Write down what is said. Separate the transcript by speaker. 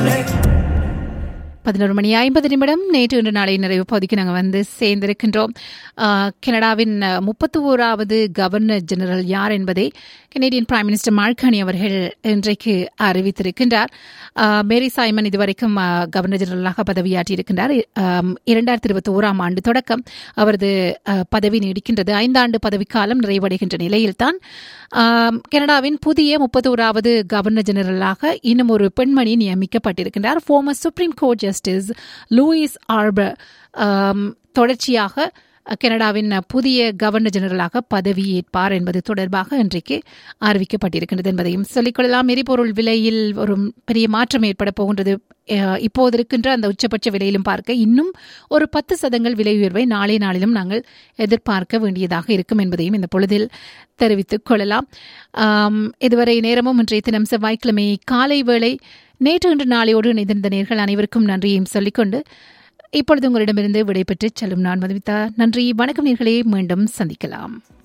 Speaker 1: பதினோரு மணி ஐம்பது நிமிடம் நேற்று இன்று நாளை நிறைவு பகுதிக்கு நாங்கள் வந்து சேர்ந்திருக்கின்றோம் ஆஹ், கனடாவின் முப்பத்தி ஓராவது கவர்னர் ஜெனரல் யார் என்பதை கனேடியன் பிரைம் மினிஸ்டர் மார்கானி அவர்கள் இன்றைக்கு அறிவித்திருக்கின்றார் ஆஹ், மேரி சைமன் இதுவரைக்கும் ஆஹ், கவர்னர் ஜெனரலாக பதவியாற்றியிருக்கின்றார் ஆம், இரண்டாயிரத்தி இருபத்தி ஓராம் ஆண்டு தொடக்கம் அவரது ஆஹ், பதவி நீடிக்கின்றது ஐந்தாண்டு பதவிக்காலம் நிறைவடைகின்ற நிலையில்தான் ஆம், கனடாவின் புதிய முப்பத்தோராவது கவர்னர் ஜெனரலாக இன்னும் ஒரு பெண்மணி நியமிக்கப்பட்டிருக்கின்றார் former supreme court justice Louise Arbour ஆம், தொடர்ச்சியாக கனடாவின் புதிய கவர்னர் ஜெனரலாக பதவியேற்பார் என்பது தொடர்பாக இன்றைக்கு அறிவிக்கப்பட்டிருக்கின்றது என்பதையும் சொல்லிக்கொள்ளலாம் எரிபொருள் விலையில் ஒரு பெரிய மாற்றம் ஏற்பட போகின்றது அஹ், இப்போது இருக்கின்ற அந்த உச்சபட்ச விலையிலும் பார்க்க இன்னும் ஒரு பத்து சதங்கள் விலை உயர்வை நாளை நாளிலும் நாங்கள் எதிர்பார்க்க வேண்டியதாக இருக்கும் என்பதையும் இந்த பொழுதில் தெரிவித்துக் கொள்ளலாம் ஆம், இதுவரை நேரமும் இன்றைய தினம் செவ்வாய்க்கிழமை காலை வேளை நேற்று இன்று நாளையோடு இணைந்திருந்த நேர்கள் அனைவருக்கும் நன்றியையும் சொல்லிக்கொண்டு இப்பொழுது உங்களிடமிருந்து விடைபெற்று செல்லும் நான் மதுமிதா நன்றி வணக்கம் நேர்களே மீண்டும் சந்திக்கலாம்